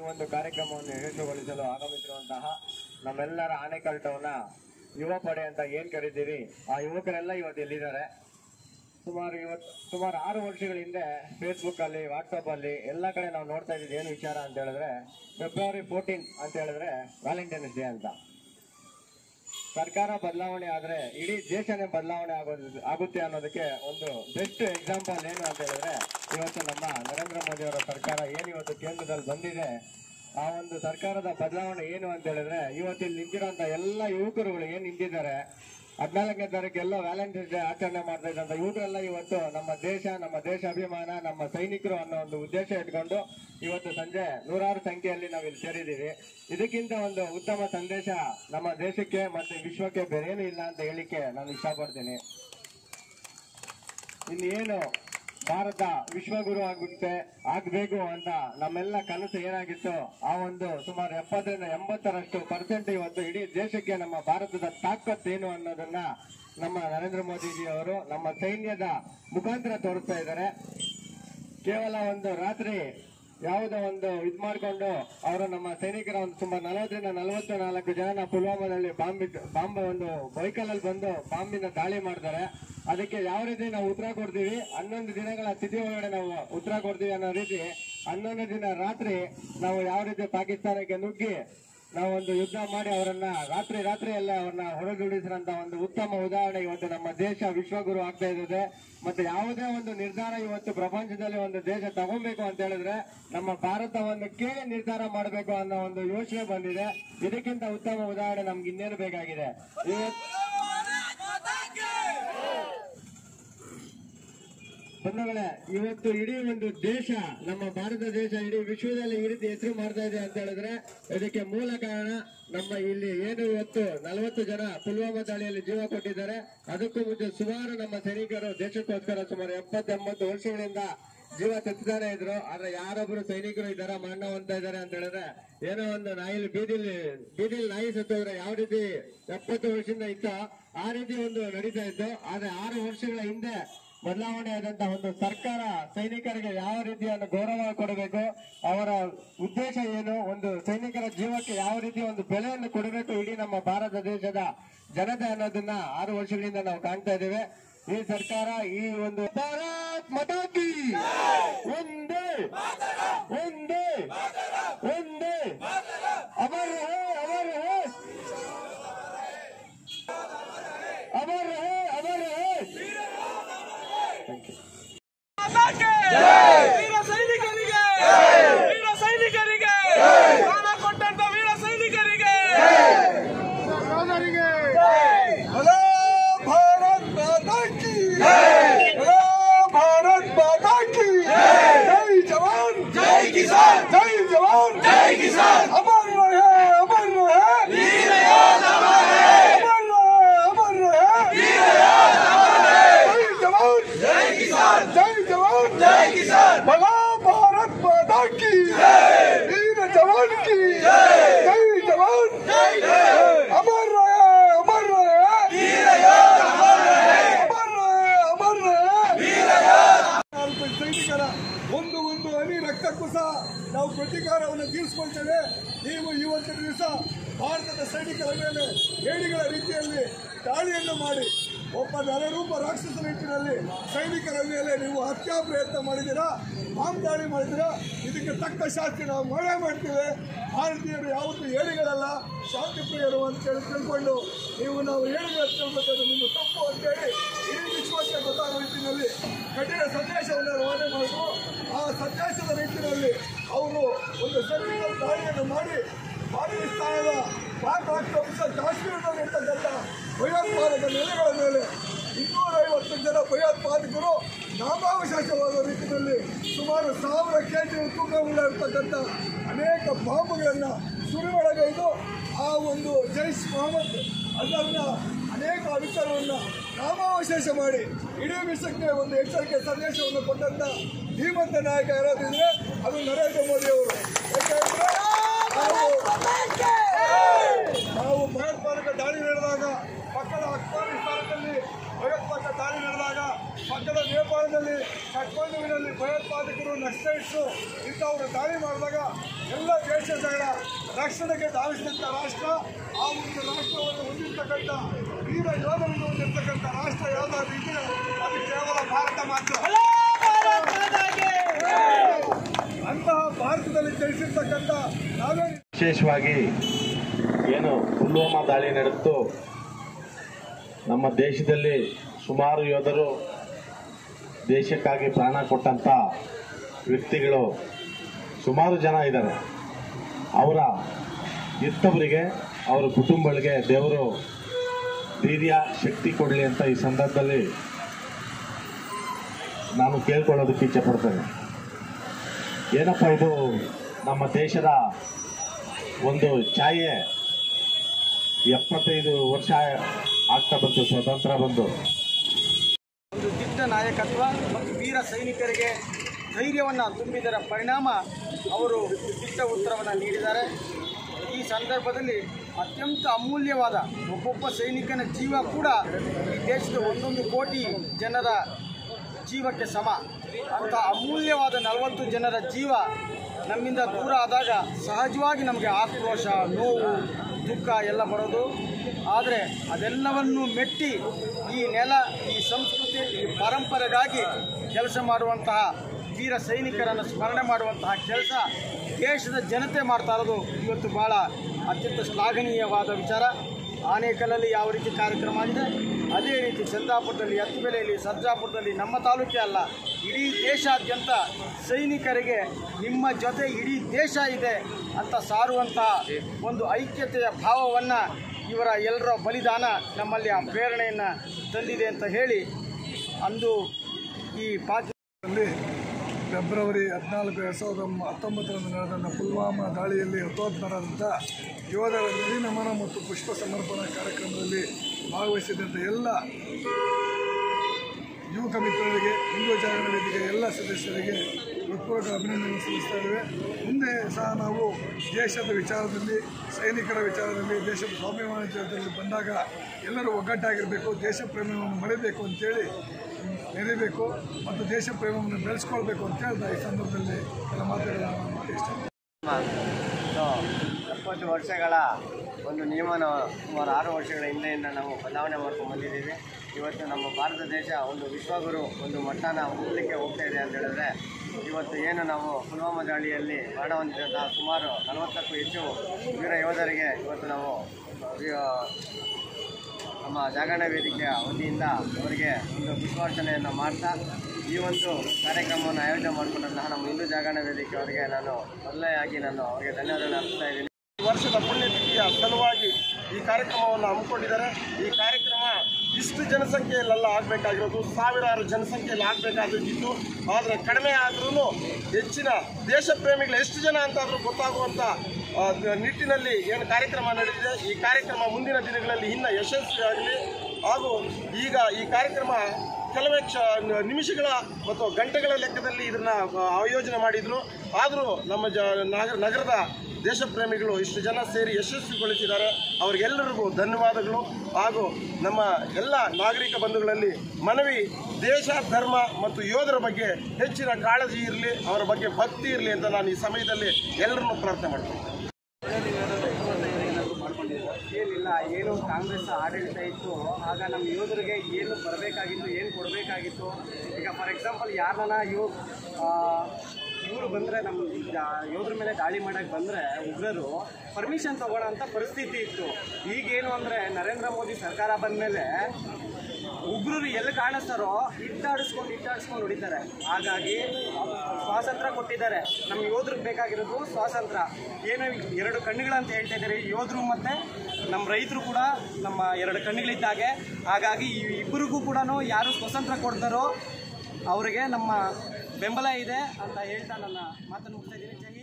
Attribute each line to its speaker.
Speaker 1: ಒಂದು ಕಾರ್ಯಕ್ರಮವನ್ನು ಯಶಸ್ವಿಗೊಳಿಸಲು ಆಗಮಿಸಿರುವಂತಹ ನಮ್ಮೆಲ್ಲರ ಆನೆಕಲ್ ಟೌನ ಯುವ ಪಡೆ ಅಂತ ಏನ್ ಕರಿತೀವಿ ಆ ಯುವಕರೆಲ್ಲ ಇವತ್ತು ಎಲ್ಲಿದ್ದಾರೆ ಸುಮಾರು ಇವತ್ತು ಸುಮಾರು ಆರು ವರ್ಷಗಳ ಹಿಂದೆ ಫೇಸ್ಬುಕ್ ಅಲ್ಲಿ ವಾಟ್ಸಪ್ ಅಲ್ಲಿ ಎಲ್ಲ ಕಡೆ ನಾವು ನೋಡ್ತಾ ಇದ್ದೀವಿ ಏನು ವಿಚಾರ ಅಂತ ಹೇಳಿದ್ರೆ ಫೆಬ್ರವರಿ ಫೋರ್ಟೀನ್ ಅಂತ ಹೇಳಿದ್ರೆ ವ್ಯಾಲೆಂಟೈನ್ಸ್ ಡೇ ಅಂತ ಸರ್ಕಾರ ಬದಲಾವಣೆ ಆದ್ರೆ ಇಡೀ ದೇಶನೇ ಬದಲಾವಣೆ ಆಗೋದು ಆಗುತ್ತೆ ಅನ್ನೋದಕ್ಕೆ ಒಂದು ಬೆಸ್ಟ್ ಎಕ್ಸಾಂಪಲ್ ಏನು ಅಂತ ಹೇಳಿದ್ರೆ ಇವತ್ತು ನಮ್ಮ ನರೇಂದ್ರ ಮೋದಿ ಅವರ ಸರ್ಕಾರ ಏನು ಇವತ್ತು ಕೇಂದ್ರದಲ್ಲಿ ಬಂದಿದೆ ಆ ಒಂದು ಸರ್ಕಾರದ ಬದಲಾವಣೆ ಏನು ಅಂತ ಹೇಳಿದ್ರೆ ಇವತ್ತು ಇಲ್ಲಿ ನಿಂತಿರೋಂತ ಎಲ್ಲ ಯುವಕರುಗಳು ಏನ್ ನಿಂತಿದ್ದಾರೆ ಹದಿನಾಲ್ಕನೇ ತಾರೀಕು ಎಲ್ಲ ವ್ಯಾಲೆಂಟೈನ್ಸ್ ಡೇ ಆಚರಣೆ ಮಾಡ್ತಾ ಇದ್ದಂತ ಯುವಕರೆಲ್ಲ ಇವತ್ತು ನಮ್ಮ ದೇಶ ನಮ್ಮ ದೇಶ ಅಭಿಮಾನ ನಮ್ಮ ಸೈನಿಕರು ಅನ್ನೋ ಒಂದು ಉದ್ದೇಶ ಇಟ್ಕೊಂಡು ಇವತ್ತು ಸಂಜೆ ನೂರಾರು ಸಂಖ್ಯೆಯಲ್ಲಿ ನಾವು ಇಲ್ಲಿ ಸೇರಿದ್ದೀವಿ ಇದಕ್ಕಿಂತ ಒಂದು ಉತ್ತಮ ಸಂದೇಶ ನಮ್ಮ ದೇಶಕ್ಕೆ ಮತ್ತೆ ವಿಶ್ವಕ್ಕೆ ಬೇರೇನು ಇಲ್ಲ ಅಂತ ಹೇಳಿಕ್ಕೆ ನಾನು ಇಷ್ಟಪಡ್ತೀನಿ ಇನ್ನು ಏನು ಭಾರತ ವಿಶ್ವಗುರು ಆಗುತ್ತೆ ಆಗ್ಬೇಕು ಅಂತ ನಮ್ಮೆಲ್ಲ ಕನಸು ಏನಾಗಿತ್ತು ಆ ಒಂದು ಸುಮಾರು ಎಪ್ಪತ್ತರಿಂದ ಎಂಬತ್ತರಷ್ಟು ಪರ್ಸೆಂಟ್ ಇವತ್ತು ಇಡೀ ದೇಶಕ್ಕೆ ನಮ್ಮ ಭಾರತದ ತಾಕತ್ ಏನು ಅನ್ನೋದನ್ನ ನಮ್ಮ ನರೇಂದ್ರ ಮೋದಿಜಿ ಅವರು ನಮ್ಮ ಸೈನ್ಯದ ಮುಖಾಂತರ ತೋರಿಸ್ತಾ ಇದ್ದಾರೆ ಕೇವಲ ಒಂದು ರಾತ್ರಿ ಯಾವುದೋ ಒಂದು ಇದ್ ಮಾಡ್ಕೊಂಡು ಅವರು ನಮ್ಮ ಸೈನಿಕರ ಒಂದು ಸುಮಾರು ನಲವತ್ತರಿಂದ ನಲವತ್ತು ನಾಲ್ಕು ಜನ ಪುಲ್ವಾಮಾದಲ್ಲಿ ಬಾಂಬ್ ಬಾಂಬ್ ಒಂದು ವೆಹಿಕಲ್ ಅಲ್ಲಿ ಬಂದು ಬಾಂಬಿನ ದಾಳಿ ಮಾಡ್ತಾರೆ ಅದಕ್ಕೆ ಯಾವ ರೀತಿ ನಾವು ಉತ್ತರ ಕೊಡ್ತೀವಿ ಹನ್ನೊಂದು ದಿನಗಳ ಸ್ಥಿತಿ ಒಳಗಡೆ ನಾವು ಉತ್ತರ ಕೊಡ್ತೀವಿ ಅನ್ನೋ ರೀತಿ ಹನ್ನೊಂದು ದಿನ ರಾತ್ರಿ ನಾವು ಯಾವ ರೀತಿ ಪಾಕಿಸ್ತಾನಕ್ಕೆ ನುಗ್ಗಿ ನಾವು ಒಂದು ಯುದ್ಧ ಮಾಡಿ ಅವರನ್ನ ರಾತ್ರಿ ರಾತ್ರಿ ಎಲ್ಲ ಅವ್ರನ್ನ ಹೊರಗುಡಿಸಿರಂತ ಒಂದು ಉತ್ತಮ ಉದಾಹರಣೆ ಇವತ್ತು ನಮ್ಮ ದೇಶ ವಿಶ್ವಗುರು ಆಗ್ತಾ ಇದೆ ಮತ್ತೆ ಯಾವುದೇ ಒಂದು ನಿರ್ಧಾರ ಇವತ್ತು ಪ್ರಪಂಚದಲ್ಲಿ ಒಂದು ದೇಶ ತಗೊಬೇಕು ಅಂತ ಹೇಳಿದ್ರೆ ನಮ್ಮ ಭಾರತವನ್ನು ಕೇಳಿ ನಿರ್ಧಾರ ಮಾಡಬೇಕು ಅನ್ನೋ ಒಂದು ಯೋಚನೆ ಬಂದಿದೆ ಇದಕ್ಕಿಂತ ಉತ್ತಮ ಉದಾಹರಣೆ ನಮ್ಗೆ ಇನ್ನೇನು ಬೇಕಾಗಿದೆ ಇವತ್ತು ಬಂಧುಗಳೇ ಇವತ್ತು ಇಡೀ ಒಂದು ದೇಶ ನಮ್ಮ ಭಾರತ ದೇಶ ಇಡೀ ವಿಶ್ವದಲ್ಲಿ ಈ ರೀತಿ ಹೆಸರು ಮಾಡ್ತಾ ಇದೆ ಅಂತ ಹೇಳಿದ್ರೆ ಇದಕ್ಕೆ ಮೂಲ ಕಾರಣ ನಮ್ಮ ಇಲ್ಲಿ ಏನು ಇವತ್ತು ನಲವತ್ತು ಜನ ಪುಲ್ವಾಮಾ ದಾಳಿಯಲ್ಲಿ ಜೀವ ಕೊಟ್ಟಿದ್ದಾರೆ ಅದಕ್ಕೂ ಮುಂಚೆ ಸುಮಾರು ನಮ್ಮ ಸೈನಿಕರು ದೇಶಕ್ಕೋಸ್ಕರ ಸುಮಾರು ಎಪ್ಪತ್ತೆಂಬತ್ತು ವರ್ಷಗಳಿಂದ ಜೀವ ತೆತ್ತಿದಾನೆ ಇದ್ರು ಆದ್ರೆ ಯಾರೊಬ್ರು ಸೈನಿಕರು ಈ ತರ ಮರಣ ಹೊಂದ್ತಾ ಇದಾರೆ ಅಂತ ಹೇಳಿದ್ರೆ ಏನೋ ಒಂದು ನಾಯಿಲಿ ಬೀದಿಲಿ ಬೀದಿಲಿ ನಾಯಿ ಸತ್ತೋದ್ರೆ ಯಾವ ರೀತಿ ಎಪ್ಪತ್ತು ವರ್ಷದಿಂದ ಇತ್ತೋ ಆ ರೀತಿ ಒಂದು ನಡೀತಾ ಇತ್ತು ಆದ್ರೆ ಆರು ವರ್ಷಗಳ ಹಿಂದೆ ಬದಲಾವಣೆ ಆದಂತ ಒಂದು ಸರ್ಕಾರ ಸೈನಿಕರಿಗೆ ಯಾವ ರೀತಿಯ ಒಂದು ಗೌರವ ಕೊಡಬೇಕು ಅವರ ಉದ್ದೇಶ ಏನು ಒಂದು ಸೈನಿಕರ ಜೀವಕ್ಕೆ ಯಾವ ರೀತಿ ಒಂದು ಬೆಲೆಯನ್ನು ಕೊಡಬೇಕು ಇಡೀ ನಮ್ಮ ಭಾರತ ದೇಶದ ಜನತೆ ಅನ್ನೋದನ್ನ ಆರು ವರ್ಷಗಳಿಂದ ನಾವು ಕಾಣ್ತಾ ಇದ್ದೇವೆ ಈ ಸರ್ಕಾರ ಈ ಒಂದು ಭಾರತ್ ಮತಾಕಿ ಒಂದೇ ಒಂದೇ ಒಂದೇ ಅಮರ್ ರಹೇ ಅಮರ್ ರಹೇ ಅಮರ್ ರಹೇ ಅಮರ್ ರಹೇ Thank you.
Speaker 2: ವೀರ ಸೈನಿಕರಿಗೆ ವೀರ ಸೈನಿಕರಿಗೆ ಪ್ರಾಣ ಕೊಟ್ಟಂತ ವೀರ ಸೈನಿಕರಿಗೆ
Speaker 3: ಹಲೋ ಭಾರತ್ ಮಾತಾ ಕಿ ಹಲೋ ಭಾರತ್ ಮಾತಾ ಕಿ ಜೈ ಜವಾನ್ ಜೈ ಕಿಸಾನ್ ಜೈ ಜವಾನ್ ಜೈ ಕಿಸಾನ್ ಅಮರ್ ರಹೇ ಅಮರ್ ರಹೇ ವೀರ ಯೋಧ ಅಮರ್ ರಹೇ ಅಮರ್ ರಹೇ ವೀರ ಯೋಧ ಜೈ ಜವಾನ್ ಜೈ ಕಿಸಾನ್ ಜೈ ಜವಾನ್ ಜೈ ಕಿಸಾನ್ ಭಲೋ ಭಾರತ್ ಮಾತಾ ಕಿ ವೀರ ಜವಾನ್ ಕಿ ಜೈ ಜವಾನ್ ಜೈ ಅಮರ್ ರಹೇ ಅಮರ್ ರಹೇ ವೀರ ಯೋಧ ಅಮರ್ ರಹೇ ಅಮರ್ ರಹೇ ಅಮರ್ ರಹೇ ನಾಲ್ಕು ಸೈನಿಕರ ಒಂದು ಒಂದು ಹನಿ ರಕ್ತಕ್ಕೂ ಸಹ ನಾವು ಪ್ರತೀಕಾರವನ್ನು ತೀರಿಸಿಕೊಳ್ತೇವೆ ನೀವು ಇವತ್ತಿನ ದಿವಸ ಭಾರತದ ಸೈನಿಕರ ಮೇಲೆ ಹೇಡಿಗಳ ರೀತಿಯಲ್ಲಿ ದಾಳಿಯನ್ನು ಮಾಡಿ ಒಬ್ಬ ನರರೂಪ ರಾಕ್ಷಸ ನಿಟ್ಟಿನಲ್ಲಿ ಸೈನಿಕರ ಮೇಲೆ ನೀವು ಹತ್ಯಾ ಪ್ರಯತ್ನ ಮಾಡಿದ್ದೀರಾ ಬಾಂಬ್ ದಾಳಿ ಮಾಡಿದ್ದೀರಾ ಇದಕ್ಕೆ ತಕ್ಕ ಶಾಸ್ತಿ ನಾವು ಮಾಡೇ ಮಾಡ್ತೇವೆ ಭಾರತೀಯರು ಯಾವತ್ತೂ ಹೇಳಿಗಳಲ್ಲ ಶಾಂತಿ ಪ್ರಿಯರು ಅಂತೇಳಿ ತಿಳ್ಕೊಂಡು ನೀವು ನಾವು ಹೇಳಿಗಳ ತಿಳ್ಬೇಕಾದ್ರೆ ನಿಮ್ಮ ತಪ್ಪು ಅಂತೇಳಿ ಇಡೀ ವಿಶ್ವಕ್ಕೆ ಗೊತ್ತಾಗುವ ರೀತಿಯಲ್ಲಿ ಕಠಿಣ ಸಂದೇಶವನ್ನು ರವಾನೆ ಮಾಡಿದ್ರು ಆ ಸಂದೇಶದ ನಿಟ್ಟಿನಲ್ಲಿ ಅವರು ಒಂದು ಸರ್ಜಿಕಲ್ ದಾಳಿಯನ್ನು ಮಾಡಿ ಪಾಕಿಸ್ತಾನದ ಪಾಕ್ ರಾಷ್ಟ್ರವಂಶ ಕಾಶ್ಮೀರದಲ್ಲಿರ್ತಕ್ಕಂಥ ಭಯೋತ್ಪಾದಕ ನೆಲೆಗಳ ಮೇಲೆ ಇನ್ನೂರೈವತ್ತು ಜನ ಭಯೋತ್ಪಾದಕರು ನಾಮಾವಶೇಷವಾದ ರೀತಿಯಲ್ಲಿ ಸುಮಾರು ಸಾವಿರ ಕೆ ಜಿ ತೂಕವುಳ್ಳ ಇರ್ತಕ್ಕಂಥ ಅನೇಕ ಬಾಂಬುಗಳನ್ನು ಸುರಿವೊಳಗೈದು ಆ ಒಂದು ಜೈಷ್ ಮೊಹಮ್ಮದ್ ಅದನ್ನ ಅನೇಕ ವಿಚಾರವನ್ನು ನಾಮಾವಶೇಷ ಮಾಡಿ ಇಡೀ ವಿಶ್ವಕ್ಕೆ ಒಂದು ಎಚ್ಚರಿಕೆ ಸಂದೇಶವನ್ನು ಕೊಟ್ಟಂತ ಧೀಮಂತ ನಾಯಕ ಯಾರಾದಿದ್ರೆ ಅದು ನರೇಂದ್ರ ಮೋದಿ ಅವರು ಯಾಕೆಂದ್ರೆ ನಾವು ನಾವು ಭಯೋತ್ಪಾದಕ ದಾಳಿ ನಡೆದಾಗ ಪಕ್ಕದ ಅಫ್ಘಾನಿಸ್ತಾನದಲ್ಲಿ ಭಯೋತ್ಪಾದಕ ದಾಳಿ ನಡೆದಾಗ ಪಕ್ಕದ ನೇಪಾಳದಲ್ಲಿ ಕಠ್ಮಂಡುವಿನಲ್ಲಿ ಭಯೋತ್ಪಾದಕರು ನಕ್ಸಲೈಟ್ಸು ಇಂಥವರು ದಾಳಿ ಮಾಡಿದಾಗ ಎಲ್ಲ ದೇಶ ದೇಶಗಳ ರಕ್ಷಣೆಗೆ ಧಾವಿಸಿದಂಥ ರಾಷ್ಟ್ರ ಆ ಒಂದು ರಾಷ್ಟ್ರವನ್ನು ಹೊಂದಿರತಕ್ಕಂಥ ವೀರ ಯೋಧರನ್ನು ಹೊಂದಿರತಕ್ಕಂಥ ರಾಷ್ಟ್ರ ಯಾವುದಾದ್ರು ಇದ್ರೆ ಅದು ಕೇವಲ ಭಾರತ ಮಾತ್ರ ಅಂತಹ ಭಾರತದಲ್ಲಿ ಜಯಿಸಿರ್ತಕ್ಕಂಥ ನಾವೇ
Speaker 4: ವಿಶೇಷವಾಗಿ ಏನು ಪುಲ್ವಾಮಾ ದಾಳಿ ನಡೆದಿತ್ತು ನಮ್ಮ ದೇಶದಲ್ಲಿ ಸುಮಾರು ಯೋಧರು ದೇಶಕ್ಕಾಗಿ ಪ್ರಾಣ ಕೊಟ್ಟಂತ ವ್ಯಕ್ತಿಗಳು ಸುಮಾರು ಜನ ಇದ್ದಾರೆ ಅವರ ಇತ್ತವರಿಗೆ ಅವರ ಕುಟುಂಬಗಳಿಗೆ ದೇವರು ಧೈರ್ಯ ಶಕ್ತಿ ಕೊಡಲಿ ಅಂತ ಈ ಸಂದರ್ಭದಲ್ಲಿ ನಾನು ಕೇಳ್ಕೊಳ್ಳೋದಕ್ಕೆ ಇಚ್ಛೆ ಪಡ್ತೇನೆ ಏನಪ್ಪ ಇದು ನಮ್ಮ ದೇಶದ ಒಂದು ಛಾಯೆ ಎಪ್ಪತ್ತೈದು ವರ್ಷ ಆಗ್ತಾ ಬಂತು ಸ್ವತಂತ್ರ ಬಂದು
Speaker 5: ಒಂದು ದಿಟ್ಟ ನಾಯಕತ್ವ ಮತ್ತು ವೀರ ಸೈನಿಕರಿಗೆ ಧೈರ್ಯವನ್ನು ತುಂಬಿದರ ಪರಿಣಾಮ ಅವರು ದಿಟ್ಟ ಉತ್ತರವನ್ನು ನೀಡಿದ್ದಾರೆ ಈ ಸಂದರ್ಭದಲ್ಲಿ ಅತ್ಯಂತ ಅಮೂಲ್ಯವಾದ ಒಬ್ಬೊಬ್ಬ ಸೈನಿಕನ ಜೀವ ಕೂಡ ಈ ದೇಶದ ಒಂದೊಂದು ಕೋಟಿ ಜನರ ಜೀವಕ್ಕೆ ಸಮ ಅಂತ ಅಮೂಲ್ಯವಾದ ನಲವತ್ತು ಜನರ ಜೀವ ನಮ್ಮಿಂದ ದೂರ ಆದಾಗ ಸಹಜವಾಗಿ ನಮಗೆ ಆಕ್ರೋಶ ನೋವು ದುಃಖ ಎಲ್ಲ ಬರೋದು ಆದರೆ ಅದೆಲ್ಲವನ್ನು ಮೆಟ್ಟಿ ಈ ನೆಲ ಈ ಸಂಸ್ಕೃತಿ ಈ ಪರಂಪರೆಗಾಗಿ ಕೆಲಸ ಮಾಡುವಂತಹ ವೀರ ಸೈನಿಕರನ್ನು ಸ್ಮರಣೆ ಮಾಡುವಂತಹ ಕೆಲಸ ದೇಶದ ಜನತೆ ಮಾಡ್ತಾ ಇರೋದು ಇವತ್ತು ಭಾಳ ಅತ್ಯಂತ ಶ್ಲಾಘನೀಯವಾದ ವಿಚಾರ ಆನೇಕಲ್ಲಲ್ಲಿ ಯಾವ ರೀತಿ ಕಾರ್ಯಕ್ರಮ ಆಗಿದೆ ಅದೇ ರೀತಿ ಚಂದಾಪುರದಲ್ಲಿ ಹತ್ತುಬೆಲೆಯಲ್ಲಿ ಸರ್ಜಾಪುರದಲ್ಲಿ ನಮ್ಮ ತಾಲೂಕೇ ಅಲ್ಲ ಇಡೀ ದೇಶಾದ್ಯಂತ ಸೈನಿಕರಿಗೆ ನಿಮ್ಮ ಜೊತೆ ಇಡೀ ದೇಶ ಇದೆ ಅಂತ ಸಾರುವಂತಹ ಒಂದು ಐಕ್ಯತೆಯ ಭಾವವನ್ನು ಇವರ ಎಲ್ಲರ ಬಲಿದಾನ ನಮ್ಮಲ್ಲಿ ಆ ಪ್ರೇರಣೆಯನ್ನು ತಂದಿದೆ ಅಂತ ಹೇಳಿ ಅಂದು ಈ ಪಾಕಿ
Speaker 3: ಅಲ್ಲಿ ಫೆಬ್ರವರಿ ಹದಿನಾಲ್ಕು ಎರಡು ಸಾವಿರದ ಒಂಬ- ಹತ್ತೊಂಬತ್ತರಂದು ನಡೆದ ಪುಲ್ವಾಮಾ ದಾಳಿಯಲ್ಲಿ ಹುತಾತ್ಮರಾದಂಥ ಯೋಧರ ನಿಧಿ ನಮನ ಮತ್ತು ಪುಷ್ಪ ಸಮರ್ಪಣಾ ಕಾರ್ಯಕ್ರಮದಲ್ಲಿ ಭಾಗವಹಿಸಿದಂಥ ಎಲ್ಲ ಯುವಕ ಮಿತ್ರರಿಗೆ ಹಿಂದೂ ಜಾಗರಣ ವೇದಿಕೆ ಎಲ್ಲ ಸದಸ್ಯರಿಗೆ ಹೃತ್ಪೂರ್ವಕ ಅಭಿನಂದನೆ ಸಲ್ಲಿಸ್ತಾ ಇದ್ದೇವೆ ಮುಂದೆ ಸಹ ನಾವು ದೇಶದ ವಿಚಾರದಲ್ಲಿ ಸೈನಿಕರ ವಿಚಾರದಲ್ಲಿ ದೇಶದ ಸ್ವಾಭಿಮಾನ ವಿಚಾರದಲ್ಲಿ ಬಂದಾಗ ಎಲ್ಲರೂ ಒಗ್ಗಟ್ಟಾಗಿರಬೇಕು ದೇಶ ಪ್ರೇಮವನ್ನು ಮರೆಯಬೇಕು ಅಂತೇಳಿ ನೆನೆಯಬೇಕು ಮತ್ತು ದೇಶ ಪ್ರೇಮವನ್ನು ಬೆಳೆಸ್ಕೊಳ್ಬೇಕು ಅಂತ ಹೇಳ್ತಾ ಈ ಸಂದರ್ಭದಲ್ಲಿ ಕೆಲ ಮಾತುಗಳನ್ನು ಮಾಡಿ ಇಷ್ಟ
Speaker 5: ಸೊ, ಎಪ್ಪತ್ತು ವರ್ಷಗಳ ಒಂದು ನಿಯಮನ ಸುಮಾರು ಆರು ವರ್ಷಗಳ ಹಿಂದೆಯಿಂದ ನಾವು ಬದಲಾವಣೆ ಮಾಡ್ಕೊಂಡು ಬಂದಿದ್ದೀವಿ ಇವತ್ತು ನಮ್ಮ ಭಾರತ ದೇಶ ಒಂದು ವಿಶ್ವಗುರು ಒಂದು ಮಟ್ಟನ ಹೋಗಲಿಕ್ಕೆ ಹೋಗ್ತಾ ಇದೆ ಅಂತ ಹೇಳಿದ್ರೆ ಇವತ್ತು ಏನು ನಾವು ಪುಲ್ವಾಮಾ ದಾಳಿಯಲ್ಲಿ ಮರಣ ಹೊಂದಿದಂಥ ಸುಮಾರು ನಲವತ್ತಕ್ಕೂ ಹೆಚ್ಚು ವೀರ ಯೋಧರಿಗೆ ಇವತ್ತು ನಾವು ವಿ- ನಮ್ಮ ಜಾಗರಣ ವೇದಿಕೆಯ ವತಿಯಿಂದ ಅವರಿಗೆ ಒಂದು ಪುಷ್ಪಾರ್ಚನೆಯನ್ನು ಮಾಡ್ತಾ ಈ ಒಂದು ಕಾರ್ಯಕ್ರಮವನ್ನು ಆಯೋಜನೆ ಮಾಡಿಕೊಂಡಂತಹ ನಮ್ಮ ಹಿಂದೂ ಜಾಗರಣ ವೇದಿಕೆ ಅವರಿಗೆ ನಾನು ಮೊದಲನೆಯಾಗಿ ನಾನು ಅವರಿಗೆ ಧನ್ಯವಾದಗಳನ್ನು ಅರ್ಪಿಸ್ತಾ ಇದ್ದೀನಿ
Speaker 6: ವರ್ಷದ ಪುಣ್ಯತಿಥಿಯ ಸಲುವಾಗಿ ಈ ಕಾರ್ಯಕ್ರಮವನ್ನು ಹಮ್ಮಿಕೊಂಡಿದ್ದಾರೆ ಈ ಕಾರ್ಯಕ್ರಮ ಇಷ್ಟು ಜನಸಂಖ್ಯೆಯಲ್ಲೆಲ್ಲ ಆಗಬೇಕಾಗಿರೋದು ಸಾವಿರಾರು ಜನಸಂಖ್ಯೆಯಲ್ಲಿ ಆಗಬೇಕಾಗಿತ್ತು ಆದರೆ ಕಡಿಮೆ ಆದ್ರೂ ಹೆಚ್ಚಿನ ದೇಶ ಪ್ರೇಮಿಗಳು ಎಷ್ಟು ಜನ ಅಂತಾದರೂ ಗೊತ್ತಾಗುವಂಥ ಆ, ನಿಟ್ಟಿನಲ್ಲಿ ಏನು ಕಾರ್ಯಕ್ರಮ ನಡೆದಿದೆ ಈ ಕಾರ್ಯಕ್ರಮ ಮುಂದಿನ ದಿನಗಳಲ್ಲಿ ಇನ್ನು ಯಶಸ್ವಿಯಾಗಲಿ ಹಾಗೂ ಈಗ ಈ ಕಾರ್ಯಕ್ರಮ ಕೆಲವೇ ಕ್ಷ ನಿಮಿಷಗಳ ಮತ್ತು ಗಂಟೆಗಳ ಲೆಕ್ಕದಲ್ಲಿ ಇದನ್ನ ಆ, ಆಯೋಜನೆ ಮಾಡಿದ್ರು ಆದರೂ ನಮ್ಮ ಜ ನಗರ ನಗರದ ದೇಶ ಪ್ರೇಮಿಗಳು ಇಷ್ಟು ಜನ ಸೇರಿ ಯಶಸ್ವಿಗೊಳಿಸಿದ್ದಾರೆ ಅವರಿಗೆಲ್ಲರಿಗೂ ಧನ್ಯವಾದಗಳು ಹಾಗೂ ನಮ್ಮ ಎಲ್ಲ ನಾಗರಿಕ ಬಂಧುಗಳಲ್ಲಿ ಮನವಿ ದೇಶ ಧರ್ಮ ಮತ್ತು ಯೋಧರ ಬಗ್ಗೆ ಹೆಚ್ಚಿನ ಕಾಳಜಿ ಇರಲಿ ಅವರ ಬಗ್ಗೆ ಭಕ್ತಿ ಇರಲಿ ಅಂತ ನಾನು ಈ ಸಮಯದಲ್ಲಿ ಎಲ್ಲರನ್ನೂ ಪ್ರಾರ್ಥನೆ ಮಾಡ್ತೀನಿ
Speaker 5: ಏನಿಲ್ಲ ಏನು ಕಾಂಗ್ರೆಸ್ ಆಡಳಿತ ಇತ್ತು ಆಗ ನಮ್ಮ ಯೋಧರಿಗೆ ಏನು ಬರಬೇಕಾಗಿತ್ತು ಏನು ಕೊಡಬೇಕಾಗಿತ್ತು ಈಗ ಫಾರ್ ಎಕ್ಸಾಂಪಲ್ ಯಾರನ್ನ ಇವ್ ಇವರು ಬಂದರೆ ನಮ್ಮ ಜಾ- ಯೋಧರ ಮೇಲೆ ದಾಳಿ ಮಾಡೋಕ್ಕೆ ಬಂದರೆ ಉಗ್ರರು ಪರ್ಮಿಷನ್ ತಗೊಳ್ಳೋ ಅಂಥ ಪರಿಸ್ಥಿತಿ ಇತ್ತು ಈಗೇನು ಅಂದರೆ ನರೇಂದ್ರ ಮೋದಿ ಸರ್ಕಾರ ಬಂದಮೇಲೆ ಉಗ್ರರು ಎಲ್ಲಿ ಕಾಣಿಸ್ತಾರೋ ಇಟ್ಟಾಡಿಸ್ಕೊಂಡು ಇಟ್ಟಾಡಿಸ್ಕೊಂಡು ಹೊಡಿತಾರೆ ಹಾಗಾಗಿ ಸ್ವಾತಂತ್ರ್ಯ ಕೊಟ್ಟಿದ್ದಾರೆ ನಮ್ಮ ಯೋಧರಿಗೆ ಬೇಕಾಗಿರೋದು ಸ್ವಾತಂತ್ರ್ಯ ಏನು ಎರಡು ಕಣ್ಣುಗಳಂತ ಹೇಳ್ತಾ ಇದ್ದಾರೆ ಯೋಧರು ಮತ್ತು ನಮ್ಮ ರೈತರು ಕೂಡ ನಮ್ಮ ಎರಡು ಕಣ್ಣುಗಳಿದ್ದಾಗೆ ಹಾಗಾಗಿ ಈ ಇಬ್ಬರಿಗೂ ಕೂಡ ಯಾರು ಸ್ವಾತಂತ್ರ್ಯ ಕೊಡ್ತಾರೋ ಅವರಿಗೆ ನಮ್ಮ ಬೆಂಬಲ ಇದೆ ಅಂತ ಹೇಳ್ತಾ ನನ್ನ ಮಾತನ್ನು ಮುಗಿಸ್ತಾ ಇದ್ದೀನಿ ಜೈ ಹಿಂದ್.